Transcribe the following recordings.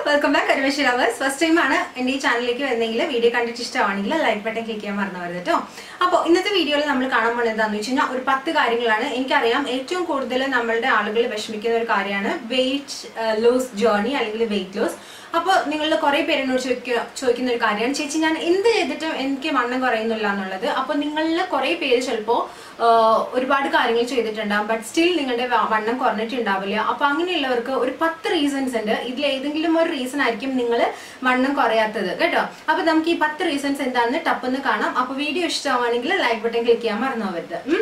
Welcome back Arumesh lovers first time ആണ് എന്റെ ഈ ചാനലിലേക്ക് വരുന്നെങ്കിൽ വീഡിയോ കണ്ടിട്ട് ഇഷ്ടമാണെങ്കിൽ ലൈക്ക് ബട്ടൺ ക്ലിക്ക് ചെയ്യാൻ മറന്നു വരുത് കേട്ടോ അപ്പോൾ ഇന്നത്തെ വീഡിയോയിൽ നമ്മൾ കാണാൻ പോകുന്നത് എന്താണെന്ന് വെച്ച് കഴിഞ്ഞാൽ ഒരു പത്ത് കാര്യങ്ങളാണ് എനിക്കറിയാം ഏറ്റവും കൂടുതൽ നമ്മളുടെ ആളുകൾ വിഷമിക്കുന്ന ഒരു കാര്യമാണ് വെയിറ്റ് ലോസ് ജേർണി അല്ലെങ്കിൽ വെയിറ്റ് ലോസ് അപ്പോൾ നിങ്ങളുടെ കുറേ പേര് എന്നോട് ചോദിക്കുക ചോദിക്കുന്ന ഒരു കാര്യമാണ് ചേച്ചി ഞാൻ എന്ത് ചെയ്തിട്ടും എനിക്ക് വണ്ണം കുറയുന്നില്ല എന്നുള്ളത് അപ്പോൾ നിങ്ങളിൽ കുറേ പേര് ചിലപ്പോൾ ഒരുപാട് കാര്യങ്ങൾ ചെയ്തിട്ടുണ്ടാകും ബട്ട് സ്റ്റിൽ നിങ്ങളുടെ വ- വണ്ണം കുറഞ്ഞിട്ടുണ്ടാവില്ല അപ്പൊ അങ്ങനെയുള്ളവർക്ക് ഒരു പത്ത് റീസൺസ് ഉണ്ട് ഇതിൽ ഏതെങ്കിലും ഒരു റീസൺ ആയിരിക്കും നിങ്ങൾ വണ്ണം കുറയാത്തത് കേട്ടോ അപ്പൊ നമുക്ക് ഈ പത്ത് റീസൺസ് എന്താണെന്ന് ടപ്പെന്ന് കാണാം അപ്പൊ വീഡിയോ ഇഷ്ടമാണെങ്കിൽ ലൈക്ക് ബട്ടൺ ക്ലിക്ക് ചെയ്യാൻ മറന്നു പോകരുത് ഉം.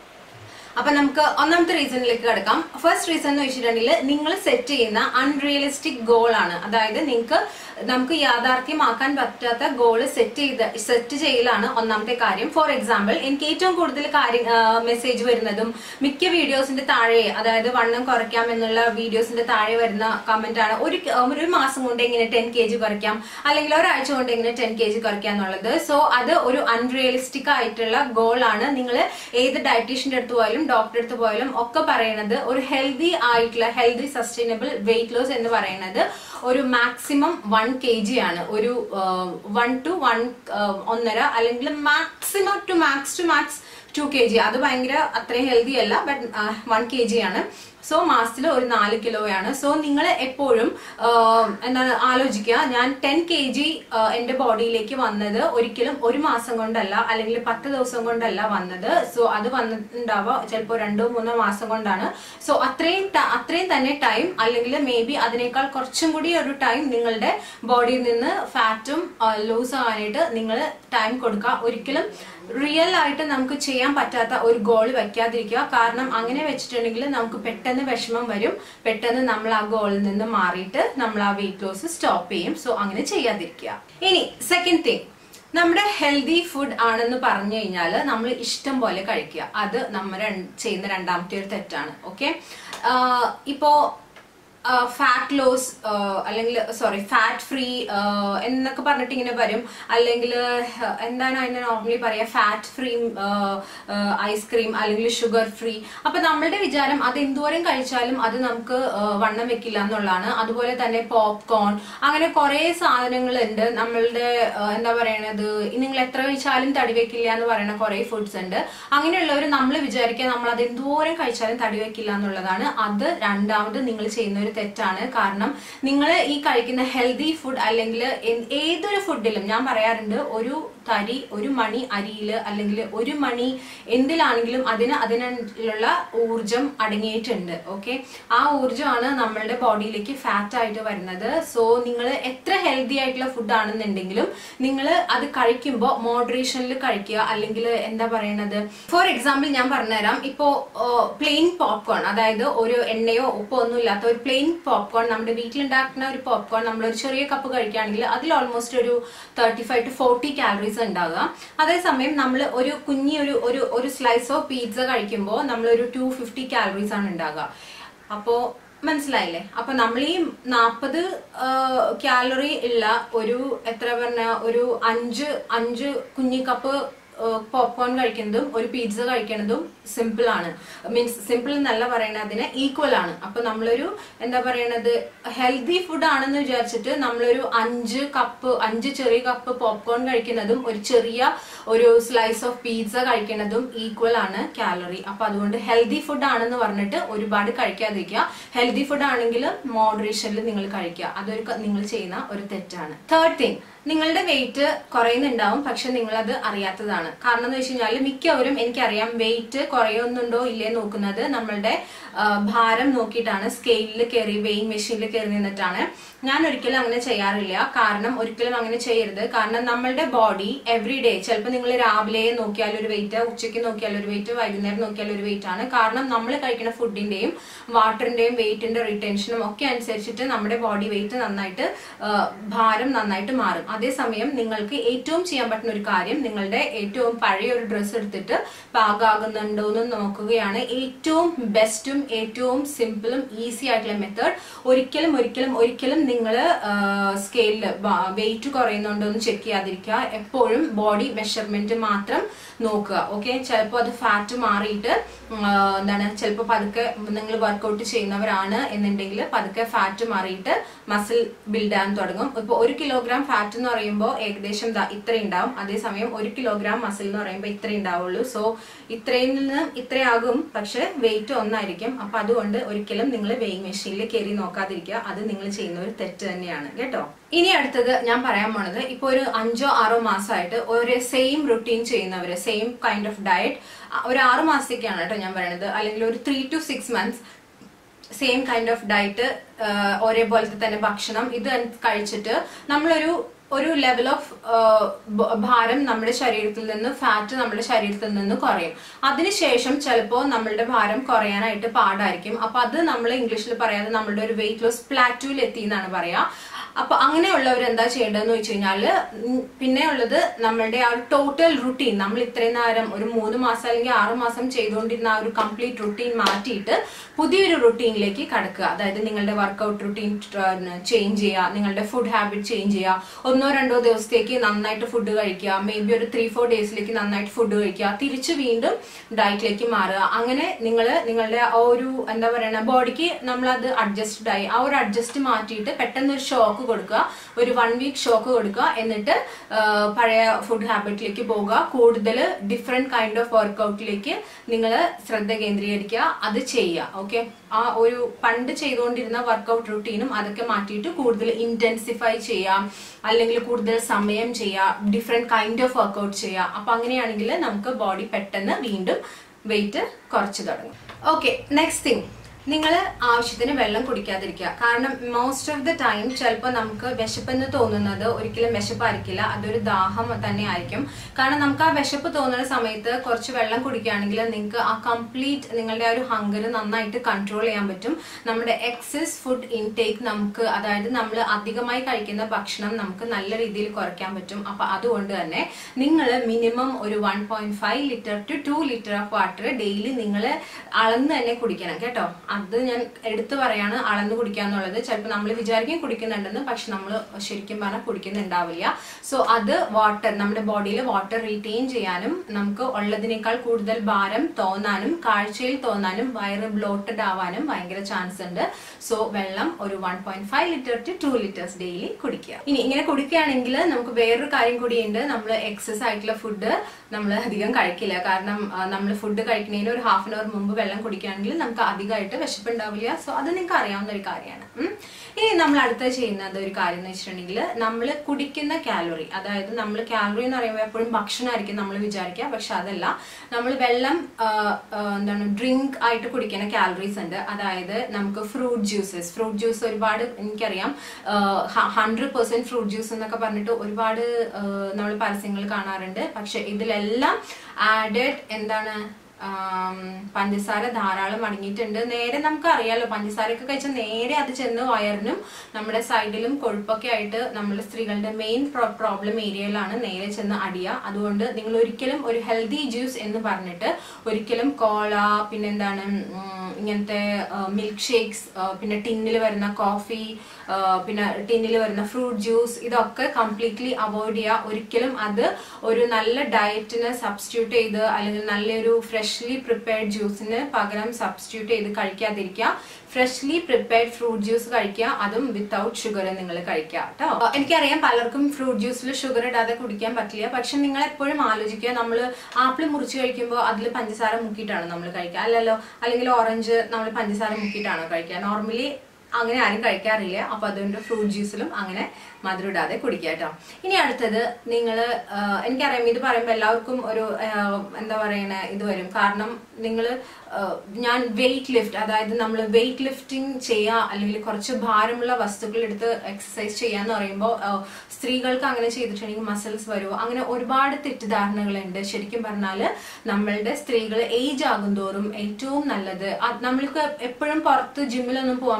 അപ്പൊ നമുക്ക് ഒന്നാമത്തെ റീസണിലേക്ക് കിടക്കാം ഫസ്റ്റ് റീസൺ എന്ന് വെച്ചിട്ടുണ്ടെങ്കിൽ നിങ്ങൾ സെറ്റ് ചെയ്യുന്ന അൺറിയലിസ്റ്റിക് ഗോൾ ആണ് അതായത് നിങ്ങൾക്ക് നമുക്ക് യാഥാർത്ഥ്യമാക്കാൻ പറ്റാത്ത ഗോൾ സെറ്റ് ചെയ്ത് സെറ്റ് ചെയ്യലാണ് ഒന്നാമത്തെ കാര്യം ഫോർ എക്സാമ്പിൾ എനിക്ക് ഏറ്റവും കൂടുതൽ കാര്യം മെസ്സേജ് വരുന്നതും മിക്ക വീഡിയോസിന്റെ താഴെ അതായത് വണ്ണം കുറയ്ക്കാം എന്നുള്ള വീഡിയോസിന്റെ താഴെ വരുന്ന കമന്റ് ആണ് ഒരു ഒരു മാസം കൊണ്ട് എങ്ങനെ ടെൻ കെ ജി കുറയ്ക്കാം അല്ലെങ്കിൽ ഒരാഴ്ച കൊണ്ട് എങ്ങനെ ടെൻ കെ ജി കുറയ്ക്കാം എന്നുള്ളത് സോ അത് ഒരു അൺറിയലിസ്റ്റിക് ആയിട്ടുള്ള ഗോൾ ആണ് നിങ്ങൾ ഏത് ഡയറ്റീഷ്യന്റെ അടുത്ത് പോയാലും ഡോക്ടറെ അടുത്ത് പോയാലും ഒക്കെ പറയുന്നത് ഒരു ഹെൽത്തി ആയിട്ടുള്ള ഹെൽത്തി സസ്റ്റൈനബിൾ വെയിറ്റ് ലോസ് എന്ന് പറയുന്നത് ഒരു മാക്സിമം വൺ കെ ജി ആണ് ഒരു വൺ ടു വൺ ഒന്നര അല്ലെങ്കിൽ maximum two max two max two K G അത് ഭയങ്കര അത്രയും ഹെൽത്തി അല്ല ബട്ട് വൺ കെ ജി ആണ് സോ മാസത്തിൽ ഒരു നാല് കിലോയാണ് സോ നിങ്ങൾ എപ്പോഴും ആഹ്, എന്താണ് ആലോചിക്കുക ഞാൻ ടെൻ കെ ജി എന്റെ ബോഡിയിലേക്ക് വന്നത് ഒരിക്കലും ഒരു മാസം കൊണ്ടല്ല അല്ലെങ്കിൽ പത്ത് ദിവസം കൊണ്ടല്ല വന്നത് സോ അത് വന്നിട്ടുണ്ടാവുക ചിലപ്പോൾ രണ്ടോ മൂന്നോ മാസം കൊണ്ടാണ് സോ അത്രയും ട- അത്രയും തന്നെ ടൈം അല്ലെങ്കിൽ മേ ബി അതിനേക്കാൾ കുറച്ചും കൂടി ഒരു ടൈം നിങ്ങളുടെ ബോഡിയിൽ നിന്ന് ഫാറ്റും ലൂസ് ആവാനായിട്ട് നിങ്ങൾ ടൈം കൊടുക്കുക ഒരിക്കലും റിയൽ ആയിട്ട് നമുക്ക് ചെയ്യാൻ പറ്റാത്ത ഒരു ഗോൾ വെക്കാതിരിക്കുക കാരണം അങ്ങനെ വെച്ചിട്ടുണ്ടെങ്കിൽ നമുക്ക് പെട്ടെന്ന് വിഷമം വരും പെട്ടെന്ന് നമ്മൾ ആ ഗോളിൽ നിന്ന് മാറിയിട്ട് നമ്മൾ ആ വെയിറ്റ് ലോസ് സ്റ്റോപ്പ് ചെയ്യും സോ അങ്ങനെ ചെയ്യാതിരിക്കുക ഇനി സെക്കൻഡ് തിങ് നമ്മുടെ ഹെൽത്തി ഫുഡ് ആണെന്ന് പറഞ്ഞു കഴിഞ്ഞാൽ നമ്മൾ ഇഷ്ടം പോലെ കഴിക്കുക അത് നമ്മൾ രണ്ട് ചെയ്യുന്ന രണ്ടാമത്തെ ഒരു തെറ്റാണ് ഓക്കെ ഇപ്പോ ഫാറ്റ് ലോസ് അല്ലെങ്കിൽ സോറി ഫാറ്റ് ഫ്രീ എന്നൊക്കെ പറഞ്ഞിട്ട് ഇങ്ങനെ വരും അല്ലെങ്കിൽ എന്താണ് അതിനെ നോർമലി പറയാ ഫാറ്റ് ഫ്രീ ഐസ്ക്രീം അല്ലെങ്കിൽ ഷുഗർ ഫ്രീ അപ്പൊ നമ്മളുടെ വിചാരം അത് എന്തോരം കഴിച്ചാലും അത് നമുക്ക് ആ, വണ്ണം വെക്കില്ല എന്നുള്ളതാണ് അതുപോലെ തന്നെ പോപ്കോൺ അങ്ങനെ കുറെ സാധനങ്ങളുണ്ട് നമ്മളുടെ ആ, എന്താ പറയണത് നിങ്ങൾ എത്ര കഴിച്ചാലും തടി വെക്കില്ല എന്ന് പറയുന്ന കുറെ ഫുഡ്സ് ഉണ്ട് അങ്ങനെയുള്ളവർ നമ്മൾ വിചാരിക്കുക നമ്മൾ അത് എന്തോരം കഴിച്ചാലും തടി വെക്കില്ല എന്നുള്ളതാണ് അത് രണ്ടാമത് നിങ്ങൾ ചെയ്യുന്ന ഒരു തെറ്റാണ് കാരണം നിങ്ങൾ ഈ കഴിക്കുന്ന ഹെൽത്തി ഫുഡ് അല്ലെങ്കിൽ എൻ- ഏതൊരു ഫുഡിലും ഞാൻ പറയാറുണ്ട് ഒരു തരി ഒരു മണി അരിയിൽ അല്ലെങ്കിൽ ഒരു മണി എന്തിലാണെങ്കിലും അതിന് അതിനുള്ള ഊർജം അടങ്ങിയിട്ടുണ്ട് ഓക്കെ ആ ഊർജമാണ് നമ്മളുടെ ബോഡിയിലേക്ക് ഫാറ്റ് ആയിട്ട് വരുന്നത് സോ നിങ്ങൾ എത്ര ഹെൽത്തി ആയിട്ടുള്ള ഫുഡ് ആണെന്നുണ്ടെങ്കിലും നിങ്ങൾ അത് കഴിക്കുമ്പോൾ മോഡറേഷനിൽ കഴിക്കുക അല്ലെങ്കിൽ എന്താ പറയണത് ഫോർ എക്സാമ്പിൾ ഞാൻ പറഞ്ഞുതരാം ഇപ്പോ പ്ലെയിൻ പോപ്കോൺ അതായത് ഒരു എണ്ണയോ ഉപ്പോ ഒന്നും ഇല്ലാത്ത ഒരു പ്ലെയിൻ പോപ്കോൺ നമ്മുടെ വീട്ടിലുണ്ടാക്കുന്ന ഒരു പോപ്കോൺ നമ്മൾ ഒരു ചെറിയ കപ്പ് കഴിക്കുകയാണെങ്കിൽ അതിൽ ഓൾമോസ്റ്റ് ഒരു thirty five to forty calories ഉണ്ടാവുക അതേസമയം നമ്മൾ ഒരു കുഞ്ഞി ഒരു ഒരു ഒരു സ്ലൈസ് ഓഫ് പിസ്സ കഴിക്കുമ്പോൾ നമ്മൾ ഒരു ടു ഫിഫ്റ്റി കാലറീസ് ആണ് ഉണ്ടാകുക അപ്പോ മനസ്സിലായില്ലേ അപ്പൊ നമ്മൾ ഈ നാൽപ്പത് കാലറി ഉള്ള ഒരു എത്ര പറഞ്ഞ ഒരു അഞ്ച് അഞ്ച് കുഞ്ഞി കപ്പ് പോപ്കോൺ കഴിക്കുന്നതും ഒരു പിസ്സ കഴിക്കുന്നതും സിമ്പിൾ ആണ് മീൻസ് സിമ്പിൾ എന്നല്ല പറയണത് അതിന് ഈക്വൽ ആണ് അപ്പൊ നമ്മളൊരു എന്താ പറയണത് ഹെൽത്തി ഫുഡ് ആണെന്ന് വിചാരിച്ചിട്ട് നമ്മളൊരു അഞ്ച് കപ്പ് അഞ്ച് ചെറിയ കപ്പ് പോപ്കോൺ കഴിക്കുന്നതും ഒരു ചെറിയ ഒരു സ്ലൈസ് ഓഫ് പിസ്സ കഴിക്കുന്നതും ഈക്വൽ ആണ് കാലറി അപ്പൊ അതുകൊണ്ട് ഹെൽത്തി ഫുഡ് ആണെന്ന് പറഞ്ഞിട്ട് ഒരുപാട് കഴിക്കാതിരിക്കുക ഹെൽത്തി ഫുഡ് ആണെങ്കിൽ മോഡറേഷനിൽ നിങ്ങൾ കഴിക്കുക അതൊരു ക- നിങ്ങൾ ചെയ്യുന്ന ഒരു തെറ്റാണ് തേർഡ് തിങ് നിങ്ങളുടെ വെയിറ്റ് കുറയുന്നുണ്ടാവും പക്ഷെ നിങ്ങളത് അറിയാത്തതാണ് കാരണം എന്ന് വെച്ച് കഴിഞ്ഞാൽ മിക്കവരും എനിക്കറിയാം വെയിറ്റ് കുറയുന്നുണ്ടോ ഇല്ലേ നോക്കുന്നത് നമ്മളുടെ ആ, ഭാരം നോക്കിയിട്ടാണ് സ്കെയിലിൽ കയറി വെയിങ് മെഷീനിൽ കയറി നിന്നിട്ടാണ് ഞാൻ ഒരിക്കലും അങ്ങനെ ചെയ്യാറില്ല കാരണം ഒരിക്കലും അങ്ങനെ ചെയ്യരുത് കാരണം നമ്മളുടെ ബോഡി എവറി ഡേ ചിലപ്പോൾ നിങ്ങൾ രാവിലെ നോക്കിയാൽ ഒരു വെയിറ്റ് ഉച്ചയ്ക്ക് നോക്കിയാൽ ഒരു വെയിറ്റ് വൈകുന്നേരം നോക്കിയാൽ ഒരു വെയിറ്റ് ആണ് കാരണം നമ്മൾ കഴിക്കുന്ന ഫുഡിന്റെയും വാട്ടറിന്റെയും വെയിറ്റിന്റെ റിട്ടൻഷനും ഒക്കെ അനുസരിച്ചിട്ട് നമ്മുടെ ബോഡി വെയിറ്റ് നന്നായിട്ട് ആ, ഭാരം നന്നായിട്ട് മാറും അതേസമയം നിങ്ങൾക്ക് ഏറ്റവും ചെയ്യാൻ പറ്റുന്ന ഒരു കാര്യം നിങ്ങളുടെ ഏറ്റവും പഴയ ഒരു ഡ്രസ്സ് എടുത്തിട്ട് പാകാകുന്നുണ്ടോ എന്ന് നോക്കുകയാണ് ഏറ്റവും ബെസ്റ്റും ഏറ്റവും സിമ്പിളും ഈസി ആയിട്ടുള്ള മെത്തേഡ് ഒരിക്കലും ഒരിക്കലും ഒരിക്കലും നിങ്ങൾ സ്കെയിലിൽ വെയിറ്റ് കുറയുന്നുണ്ടോ എന്ന് ചെക്ക് ചെയ്യാതിരിക്കുക എപ്പോഴും ബോഡി മെഷർമെന്റ് മാത്രം നോക്കുക ഓക്കെ ചിലപ്പോൾ അത് ഫാറ്റ് മാറിയിട്ട് ഉം, ആ, എന്താണ് ചിലപ്പോൾ പതുക്കെ നിങ്ങൾ വർക്കൗട്ട് ചെയ്യുന്നവരാണ് എന്നുണ്ടെങ്കിൽ പതുക്കെ ഫാറ്റ് മാറിയിട്ട് മസിൽ ബിൽഡ് ആകാൻ തുടങ്ങും ഇപ്പോൾ ഒരു കിലോഗ്രാം ഫാറ്റ് എന്ന് പറയുമ്പോൾ ഏകദേശം ദാ ഇത്ര ഉണ്ടാവും അതേസമയം ഒരു കിലോഗ്രാം മസിൽ എന്ന് പറയുമ്പോൾ ഇത്ര ഉണ്ടാവുള്ളൂ സോ ഇത്രയിൽ നിന്ന് ഇത്രയാകും പക്ഷെ വെയിറ്റ് ഒന്നായിരിക്കും അപ്പൊ അതുകൊണ്ട് ഒരിക്കലും നിങ്ങൾ വെയിങ് മെഷീനിൽ കയറി നോക്കാതിരിക്കുക അത് നിങ്ങൾ ചെയ്യുന്ന ഒരു തെറ്റ് തന്നെയാണ് കേട്ടോ ഇനി അടുത്തത് ഞാൻ പറയാൻ പോണത് ഇപ്പൊ ഒരു അഞ്ചോ ആറോ മാസമായിട്ട് ഒരു സെയിം റുട്ടീൻ ചെയ്യുന്നവര് സെയിം കൈൻഡ് ഓഫ് ഡയറ്റ് ഒരു ആറ് മാസത്തേക്കാണ് കേട്ടോ ഞാൻ പറയണത് അല്ലെങ്കിൽ ഒരു three to six months same kind of diet ഒരേപോലത്തെ തന്നെ ഭക്ഷണം ഇത് കഴിച്ചിട്ട് നമ്മളൊരു ഒരു ലെവൽ ഓഫ് ഭാരം നമ്മുടെ ശരീരത്തിൽ നിന്ന് ഫാറ്റ് നമ്മുടെ ശരീരത്തിൽ നിന്ന് കുറയും അതിനുശേഷം ചിലപ്പോൾ നമ്മളുടെ ഭാരം കുറയാനായിട്ട് പാടായിരിക്കും അപ്പൊ അത് നമ്മൾ ഇംഗ്ലീഷിൽ പറയാതെ നമ്മളുടെ ഒരു വെയിറ്റ് ലോസ് പ്ലാറ്റൂവിൽ എത്തി എന്നാണ് പറയാ അപ്പൊ അങ്ങനെയുള്ളവർ എന്താ ചെയ്യേണ്ടതെന്ന് വെച്ച് കഴിഞ്ഞാല് ഉം പിന്നെ ഉള്ളത് നമ്മളുടെ ആ ഒരു ടോട്ടൽ റുട്ടീൻ നമ്മൾ ഇത്രയും നേരം ഒരു മൂന്ന് മാസം അല്ലെങ്കിൽ ആറ് മാസം ചെയ്തുകൊണ്ടിരുന്ന ആ ഒരു കംപ്ലീറ്റ് റുട്ടീൻ മാറ്റിയിട്ട് പുതിയൊരു റുട്ടീനിലേക്ക് കടക്കുക അതായത് നിങ്ങളുടെ വർക്കൗട്ട് റുട്ടീൻ ചേഞ്ച് ചെയ്യുക നിങ്ങളുടെ ഫുഡ് ഹാബിറ്റ് ചേഞ്ച് ചെയ്യുക ഒന്നോ രണ്ടോ ദിവസത്തേക്ക് നന്നായിട്ട് ഫുഡ് കഴിക്കുക മേ ബി ഒരു ത്രീ ഫോർ ഡേയ്സിലേക്ക് നന്നായിട്ട് ഫുഡ് കഴിക്കുക തിരിച്ച് വീണ്ടും ഡയറ്റിലേക്ക് മാറുക അങ്ങനെ നിങ്ങൾ നിങ്ങളുടെ ആ ഒരു എന്താ പറയുക ബോഡിക്ക് നമ്മൾ അത് അഡ്ജസ്റ്റഡ് ആയി ആ ഒരു അഡ്ജസ്റ്റ് മാറ്റിയിട്ട് പെട്ടെന്ന് ഒരു ഷോക്ക് കൊടുക്കുക ഒരു വൺ വീക്ക് ഷോക്ക് കൊടുക്കുക എന്നിട്ട് ആ, പഴയ ഫുഡ് ഹാബിറ്റിലേക്ക് പോവുക കൂടുതൽ ഡിഫറെന്റ് കൈൻഡ് ഓഫ് വർക്കൗട്ടിലേക്ക് നിങ്ങൾ ശ്രദ്ധ കേന്ദ്രീകരിക്കുക അത് ചെയ്യുക ഓക്കെ ആ ഒരു പണ്ട് ചെയ്തുകൊണ്ടിരുന്ന വർക്കൗട്ട് റുട്ടീനും അതൊക്കെ മാറ്റിയിട്ട് കൂടുതൽ ഇന്റൻസിഫൈ ചെയ്യാം അല്ലെങ്കിൽ കൂടുതൽ സമയം ചെയ്യാം ഡിഫറെന്റ് കൈൻഡ് ഓഫ് വർക്കൗട്ട് ചെയ്യാം അപ്പൊ അങ്ങനെയാണെങ്കിൽ നമുക്ക് ബോഡി പെട്ടെന്ന് വീണ്ടും വെയിറ്റ് കുറച്ച് തുടങ്ങും ഓക്കെ നെക്സ്റ്റ് തിങ് നിങ്ങൾ ആവശ്യത്തിന് വെള്ളം കുടിക്കാതിരിക്കുക കാരണം മോസ്റ്റ് ഓഫ് ദ ടൈം ചിലപ്പോൾ നമുക്ക് വിശപ്പെന്ന് തോന്നുന്നത് ഒരിക്കലും വിശപ്പായിരിക്കില്ല അതൊരു ദാഹം തന്നെ ആയിരിക്കും കാരണം നമുക്ക് ആ വിശപ്പ് തോന്നുന്ന സമയത്ത് കുറച്ച് വെള്ളം കുടിക്കുകയാണെങ്കിൽ നിങ്ങൾക്ക് ആ കംപ്ലീറ്റ് നിങ്ങളുടെ ആ ഒരു ഹങ്കർ നന്നായിട്ട് കൺട്രോൾ ചെയ്യാൻ പറ്റും നമ്മുടെ എക്സസ് ഫുഡ് ഇൻടേക്ക് നമുക്ക് അതായത് നമ്മൾ അധികമായി കഴിക്കുന്ന ഭക്ഷണം നമുക്ക് നല്ല രീതിയിൽ കുറയ്ക്കാൻ പറ്റും അപ്പൊ അതുകൊണ്ട് തന്നെ നിങ്ങൾ മിനിമം ഒരു one point five litre to two litre of water daily നിങ്ങൾ അളന്ന് തന്നെ കുടിക്കണം കേട്ടോ അത് ഞാൻ എടുത്തു പറയാണ് അളന്ന് കുടിക്കാന്നുള്ളത് ചിലപ്പോൾ നമ്മൾ വിചാരിക്കും കുടിക്കുന്നുണ്ടെന്ന് പക്ഷെ നമ്മൾ ശരിക്കും പറഞ്ഞാൽ കുടിക്കുന്നുണ്ടാവില്ല സോ അത് വാട്ടർ നമ്മുടെ ബോഡിയിൽ വാട്ടർ റീറ്റെയിൻ ചെയ്യാനും നമുക്ക് ഉള്ളതിനേക്കാൾ കൂടുതൽ ഭാരം തോന്നാനും കാഴ്ചയിൽ തോന്നാനും വയറ് ബ്ലോട്ടഡ് ആവാനും ഭയങ്കര ചാൻസ് ഉണ്ട് സോ വെള്ളം ഒരു one point five litre to two litres daily കുടിക്കുക ഇനി ഇങ്ങനെ കുടിക്കുകയാണെങ്കിൽ നമുക്ക് വേറൊരു കാര്യം കൂടിയുണ്ട് നമ്മൾ എക്സസ് ആയിട്ടുള്ള ഫുഡ് നമ്മൾ അധികം കഴിക്കില്ല കാരണം നമ്മൾ ഫുഡ് കഴിക്കുന്നതിന് ഒരു ഹാഫ് ആൻ അവർ മുമ്പ് വെള്ളം കുടിക്കുകയാണെങ്കിൽ നമുക്ക് അധികമായിട്ട് വിശപ്പുണ്ടാവില്ല സോ അത് നിങ്ങൾക്ക് അറിയാവുന്ന ഒരു കാര്യമാണ് ഉം. ഇനി നമ്മൾ അടുത്ത ചെയ്യുന്നത് ഒരു കാര്യം എന്ന് വെച്ചിട്ടുണ്ടെങ്കിൽ നമ്മൾ കുടിക്കുന്ന കാലറി അതായത് നമ്മൾ കാലറി എന്ന് പറയുമ്പോൾ എപ്പോഴും ഭക്ഷണമായിരിക്കും നമ്മൾ വിചാരിക്കുക പക്ഷെ അതല്ല നമ്മൾ വെള്ളം ആ, ആ, എന്താണ് ഡ്രിങ്ക് ആയിട്ട് കുടിക്കുന്ന കാലറീസ് ഉണ്ട് അതായത് നമുക്ക് ഫ്രൂട്ട് ജ്യൂസസ് ഫ്രൂട്ട് ജ്യൂസ് ഒരുപാട് എനിക്കറിയാം ഹൺഡ്രഡ് പെർസെന്റ് ഫ്രൂട്ട് ജ്യൂസ് എന്നൊക്കെ പറഞ്ഞിട്ട് ഒരുപാട് നമ്മൾ പരസ്യങ്ങൾ കാണാറുണ്ട് പക്ഷെ ഇതിലെല്ലാം ആഡഡ് എന്താണ് ആം, പഞ്ചസാര ധാരാളം അടങ്ങിയിട്ടുണ്ട് നേരെ നമുക്ക് അറിയാലോ പഞ്ചസാരയൊക്കെ കഴിച്ചാൽ നേരെ അത് ചെന്ന് വയറിനും നമ്മുടെ സൈഡിലും കൊഴുപ്പൊക്കെ ആയിട്ട് നമ്മുടെ സ്ത്രീകളുടെ മെയിൻ പ്രോബ്ലം ഏരിയയിലാണ് നേരെ ചെന്ന് അടിയ അതുകൊണ്ട് നിങ്ങൾ ഒരിക്കലും ഒരു ഹെൽത്തി ജ്യൂസ് എന്ന് പറഞ്ഞിട്ട് ഒരിക്കലും കോള പിന്നെന്താണ് ഉം, ഇങ്ങനത്തെ മിൽക്ക് ഷേക്സ് പിന്നെ ടിന്നിൽ വരുന്ന കോഫി പിന്നെ ടിന്നിൽ വരുന്ന ഫ്രൂട്ട് ജ്യൂസ് ഇതൊക്കെ കംപ്ലീറ്റ്ലി അവോയ്ഡ് ചെയ്യുക ഒരിക്കലും അത് ഒരു നല്ല ഡയറ്റിന് സബ്സ്റ്റിറ്റ്യൂട്ട് ചെയ്ത് അല്ലെങ്കിൽ നല്ലൊരു ഫ്രഷ്ലി പ്രിപ്പയർഡ് ജ്യൂസിന് പകരം സബ്സ്റ്റിറ്റ്യൂട്ട് ചെയ്ത് കഴിക്കാതിരിക്കുക ഫ്രഷ്ലി പ്രിപ്പയർഡ് ഫ്രൂട്ട് ജ്യൂസ് കഴിക്കുക അതും വിത്തൗട്ട് ഷുഗർ നിങ്ങൾ കഴിക്കുക കേട്ടോ എനിക്കറിയാം പലർക്കും ഫ്രൂട്ട് ജ്യൂസിൽ ഷുഗർ ഇടാതെ കുടിക്കാൻ പറ്റില്ല പക്ഷെ നിങ്ങൾ എപ്പോഴും ആലോചിക്കുക നമ്മൾ ആപ്പിൾ മുറിച്ച് കഴിക്കുമ്പോൾ അതിൽ പഞ്ചസാര മുക്കിയിട്ടാണ് നമ്മൾ കഴിക്കുക അല്ലല്ലോ അല്ലെങ്കിൽ ഓറഞ്ച് നമ്മൾ പഞ്ചസാര മുക്കിയിട്ടാണോ കഴിക്കുക നോർമലി അങ്ങനെ ആരും കഴിക്കാറില്ല അപ്പൊ അതുകൊണ്ട് ഫ്രൂട്ട് ജ്യൂസിലും അങ്ങനെ മധുരം ഇടാതെ കുടിക്കുക കേട്ടോ ഇനി അടുത്തത് നിങ്ങൾ എനിക്കറിയാം ഇത് പറയുമ്പോൾ എല്ലാവർക്കും ഒരു ആ, എന്താ പറയണ ഇത് വരും കാരണം നിങ്ങൾ ഞാൻ വെയിറ്റ് ലിഫ്റ്റ് അതായത് നമ്മൾ വെയിറ്റ് ലിഫ്റ്റിംഗ് ചെയ്യുക അല്ലെങ്കിൽ കുറച്ച് ഭാരമുള്ള വസ്തുക്കൾ എടുത്ത് എക്സസൈസ് ചെയ്യാന്ന് പറയുമ്പോൾ സ്ത്രീകൾക്ക് അങ്ങനെ ചെയ്തിട്ടുണ്ടെങ്കിൽ മസിൽസ് വരുമോ അങ്ങനെ ഒരുപാട് തെറ്റിദ്ധാരണകളുണ്ട് ശരിക്കും പറഞ്ഞാൽ നമ്മളുടെ സ്ത്രീകൾ ഏജ് ആകും തോറും ഏറ്റവും നല്ലത് അത് നമ്മൾക്ക് എപ്പോഴും പുറത്ത് ജിമ്മിലൊന്നും പോകാൻ പറ്റത്തില്ല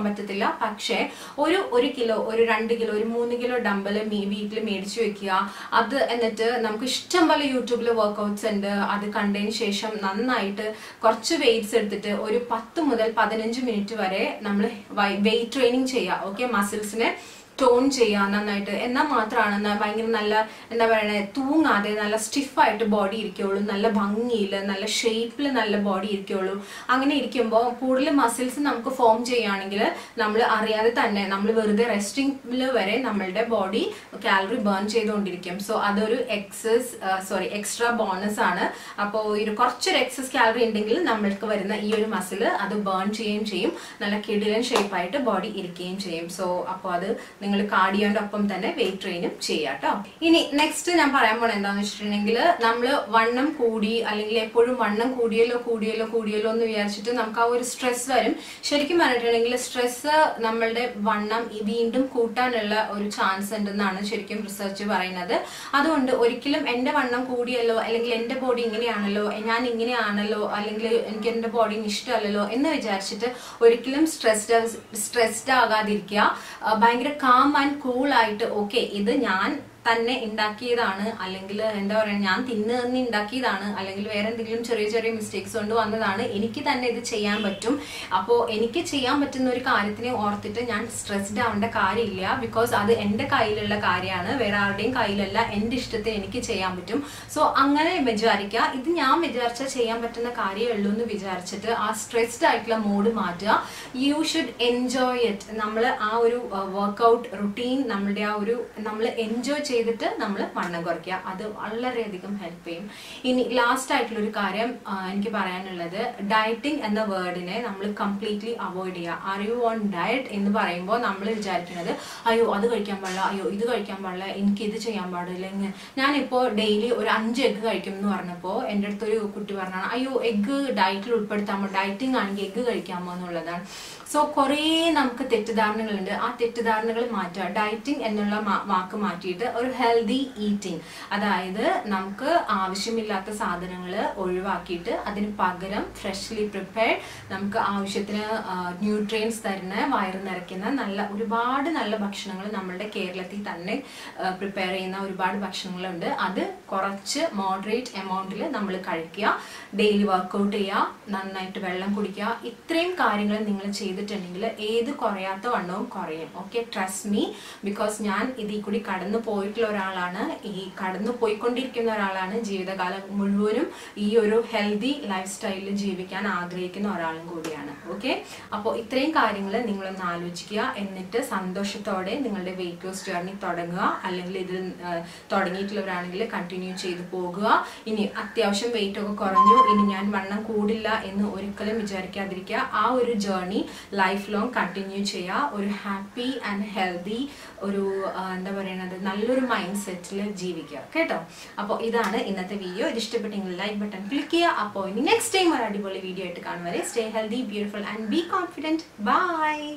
പറ്റില്ല പക്ഷേ ഒരു ഒരു കിലോ ഒരു രണ്ട് കിലോ ഒരു മൂന്ന് കിലോ ഡമ്പൽ വീട്ടിൽ മേടിച്ചു വെക്കുക അത് എന്നിട്ട് നമുക്ക് ഇഷ്ടം പോലെ യൂട്യൂബിൽ വർക്കൗട്ട്സ് ഉണ്ട് അത് കണ്ടതിന് ശേഷം നന്നായിട്ട് കുറച്ച് വെയിറ്റ്സ് എടുത്തിട്ട് ഒരു പത്ത് മുതൽ പതിനഞ്ച് മിനിറ്റ് വരെ നമ്മൾ വെയിറ്റ് ട്രെയിനിങ് ചെയ്യുക ഓക്കെ മസിൽസിനെ ടോൺ ചെയ്യുക നന്നായിട്ട് എന്നാൽ മാത്രമാണ് ഭയങ്കര നല്ല എന്താ പറയണേ തൂങ്ങാതെ നല്ല സ്റ്റിഫായിട്ട് ബോഡി ഇരിക്കുള്ളൂ നല്ല ഭംഗിയിൽ നല്ല ഷേപ്പിൽ നല്ല ബോഡി ഇരിക്കുള്ളൂ അങ്ങനെ ഇരിക്കുമ്പോൾ കൂടുതൽ മസിൽസ് നമുക്ക് ഫോം ചെയ്യുകയാണെങ്കിൽ നമ്മൾ അറിയാതെ തന്നെ നമ്മൾ വെറുതെ റെസ്റ്റിംഗിൽ വരെ നമ്മളുടെ ബോഡി കാലറി ബേൺ ചെയ്തുകൊണ്ടിരിക്കും സോ അതൊരു എക്സസ് സോറി എക്സ്ട്രാ ബോണസ് ആണ് അപ്പോൾ ഒരു കുറച്ചൊരു എക്സസ് കാലറി ഉണ്ടെങ്കിൽ നമ്മൾക്ക് വരുന്ന ഈ ഒരു മസിൽ അത് ബേൺ ചെയ്യുകയും ചെയ്യും നല്ല കിടിലൻ ഷേപ്പായിട്ട് ബോഡി ഇരിക്കുകയും ചെയ്യും സോ അപ്പോൾ അത് നിങ്ങൾ കാർഡിയോന്റെ ഒപ്പം തന്നെ വെയിറ്റ് ട്രെയിനും ചെയ്യാം കേട്ടോ ഇനി നെക്സ്റ്റ് ഞാൻ പറയാൻ പോണത് എന്താണെന്ന് വെച്ചിട്ടുണ്ടെങ്കിൽ നമ്മൾ വണ്ണം കൂടി അല്ലെങ്കിൽ എപ്പോഴും വണ്ണം കൂടിയല്ലോ കൂടിയല്ലോ കൂടിയല്ലോ എന്ന് വിചാരിച്ചിട്ട് നമുക്ക് ആ ഒരു സ്ട്രെസ് വരും ശരിക്കും പറഞ്ഞിട്ടുണ്ടെങ്കിൽ സ്ട്രെസ് നമ്മളുടെ വണ്ണം ഈ വീണ്ടും കൂട്ടാനുള്ള ഒരു ചാൻസ് ഉണ്ടെന്നാണ് ശരിക്കും റിസർച്ച് പറയുന്നത് അതുകൊണ്ട് ഒരിക്കലും എൻ്റെ വണ്ണം കൂടിയല്ലോ അല്ലെങ്കിൽ എൻ്റെ ബോഡി ഇങ്ങനെയാണല്ലോ ഞാൻ ഇങ്ങനെയാണല്ലോ അല്ലെങ്കിൽ എനിക്ക് എൻ്റെ ബോഡിന് ഇഷ്ടമല്ലല്ലോ എന്ന് വിചാരിച്ചിട്ട് ഒരിക്കലും സ്ട്രെസ്ഡ് സ്ട്രെസ്ഡ് ആകാതിരിക്കുക ആ, ഭയങ്കര കാം ആൻഡ് കൂൾ ആയിട്ട് ഓക്കെ ഇത് ഞാൻ തന്നെ ഉണ്ടാക്കിയതാണ് അല്ലെങ്കിൽ എന്താ പറയുക ഞാൻ തിന്ന് തന്നെ ഉണ്ടാക്കിയതാണ് അല്ലെങ്കിൽ വേറെ എന്തെങ്കിലും ചെറിയ ചെറിയ മിസ്റ്റേക്സ് കൊണ്ട് വന്നതാണ് എനിക്ക് തന്നെ ഇത് ചെയ്യാൻ പറ്റും അപ്പോൾ എനിക്ക് ചെയ്യാൻ പറ്റുന്ന ഒരു കാര്യത്തിനെ ഓർത്തിട്ട് ഞാൻ സ്ട്രെസ്ഡ് ആവേണ്ട കാര്യമില്ല ബിക്കോസ് അത് എൻ്റെ കയ്യിലുള്ള കാര്യമാണ് വേറെ ആരുടെയും കയ്യിലല്ല എൻ്റെ ഇഷ്ടത്തിന് എനിക്ക് ചെയ്യാൻ പറ്റും സോ അങ്ങനെ വിചാരിക്കുക ഇത് ഞാൻ വിചാരിച്ചാൽ ചെയ്യാൻ പറ്റുന്ന കാര്യമേ ഉള്ളൂ എന്ന് വിചാരിച്ചിട്ട് ആ സ്ട്രെസ്ഡ് ആയിട്ടുള്ള മോഡ് മാറ്റുക യു ഷുഡ് എൻജോയ് ഇറ്റ് നമ്മൾ ആ ഒരു വർക്കൗട്ട് റുട്ടീൻ നമ്മളുടെ ആ ഒരു നമ്മൾ എൻജോയ് ചെയ്തിട്ട് നമ്മൾ വണ്ണം കുറയ്ക്കുക അത് വളരെയധികം ഹെൽപ്പ് ചെയ്യും ഇനി ലാസ്റ്റ് ആയിട്ടുള്ള ഒരു കാര്യം ആ, എനിക്ക് പറയാനുള്ളത് ഡയറ്റിംഗ് എന്ന വേർഡിനെ നമ്മൾ കംപ്ലീറ്റ്ലി അവോയ്ഡ് ചെയ്യുക ആർ യു ഓൺ ഡയറ്റ് എന്ന് പറയുമ്പോൾ നമ്മൾ വിചാരിക്കുന്നത് അയ്യോ അത് കഴിക്കാൻ പാടില്ല അയ്യോ ഇത് കഴിക്കാൻ പാടില്ല എനിക്ക് ഇത് ചെയ്യാൻ പാടില്ല ഇങ്ങനെ ഞാനിപ്പോൾ ഡെയിലി ഒരു അഞ്ച് എഗ്ഗ് കഴിക്കും എന്ന് പറഞ്ഞപ്പോൾ എൻ്റെ അടുത്തൊരു കുട്ടി പറഞ്ഞാണ് അയ്യോ എഗ്ഗ് ഡയറ്റിൽ ഉൾപ്പെടുത്താമോ ഡയറ്റിംഗ് ആണെങ്കിൽ എഗ്ഗ് കഴിക്കാമോ എന്നുള്ളതാണ് സോ കുറേ നമുക്ക് തെറ്റിദ്ധാരണകളുണ്ട് ആ തെറ്റിദ്ധാരണകൾ മാറ്റുക ഡയറ്റിംഗ് എന്നുള്ള മാ- വാക്ക് മാറ്റിയിട്ട് ഒരു ഹെൽത്തി ഈറ്റിംഗ് അതായത് നമുക്ക് ആവശ്യമില്ലാത്ത സാധനങ്ങൾ ഒഴിവാക്കിയിട്ട് അതിന് പകരം ഫ്രഷ്ലി പ്രിപ്പയർഡ് നമുക്ക് ആവശ്യത്തിന് ന്യൂട്രിയൻസ് തരുന്ന വയറ് നിറയ്ക്കുന്ന നല്ല ഒരുപാട് നല്ല ഭക്ഷണങ്ങൾ നമ്മളുടെ കേരളത്തിൽ തന്നെ പ്രിപ്പയർ ചെയ്യുന്ന ഒരുപാട് ഭക്ഷണങ്ങളുണ്ട് അത് കുറച്ച് മോഡറേറ്റ് എമൗണ്ടിൽ നമ്മൾ കഴിക്കുക ഡെയിലി വർക്കൗട്ട് ചെയ്യുക നന്നായിട്ട് വെള്ളം കുടിക്കുക ഇത്രയും കാര്യങ്ങൾ നിങ്ങൾ ചെയ്തിട്ടുണ്ടെങ്കിൽ ഏത് കുറയാത്ത വണ്ണവും കുറയും ഓക്കെ ട്രസ്റ്റ് മീ ബിക്കോസ് ഞാൻ ഇതിൽ കൂടി കടന്നു പോയിട്ടുള്ള ഒരാളാണ് ഈ കടന്നു പോയിക്കൊണ്ടിരിക്കുന്ന ഒരാളാണ് ജീവിതകാലം മുഴുവനും ഈ ഒരു ഹെൽത്തി ലൈഫ് സ്റ്റൈലിൽ ജീവിക്കാൻ ആഗ്രഹിക്കുന്ന ഒരാളും കൂടിയാണ് ഓക്കെ അപ്പോൾ ഇത്രയും കാര്യങ്ങൾ നിങ്ങളൊന്ന് ആലോചിക്കുക എന്നിട്ട് സന്തോഷത്തോടെ നിങ്ങളുടെ വെയിറ്റ് ലോസ് ജേർണി തുടങ്ങുക അല്ലെങ്കിൽ ഇതിൽ ആ, തുടങ്ങിയിട്ടുള്ളവരാണെങ്കിൽ കണ്ടിന്യൂ ചെയ്ത് പോകുക ഇനി അത്യാവശ്യം വെയിറ്റ് ഒക്കെ കുറഞ്ഞു ഇനി ഞാൻ വണ്ണം കൂടില്ല എന്ന് ഒരിക്കലും വിചാരിക്കാതിരിക്കുക ആ ഒരു ജേർണി ലൈഫ് ലോങ് കണ്ടിന്യൂ ചെയ്യുക ഒരു ഹാപ്പി ആൻഡ് ഹെൽത്തി ഒരു ആ, എന്താ പറയുന്നത് നല്ലൊരു മൈൻഡ് സെറ്റിൽ ജീവിക്കുക കേട്ടോ അപ്പോൾ ഇതാണ് ഇന്നത്തെ വീഡിയോ ഇത് ഇഷ്ടപ്പെട്ടെങ്കിൽ ലൈക്ക് ബട്ടൺ ക്ലിക്ക് ചെയ്യുക അപ്പോൾ ഇനി നെക്സ്റ്റ് ടൈം ഒരു അടിപൊളി വീഡിയോ ആയിട്ട് കാണുവരെ stay healthy beautiful and be confident by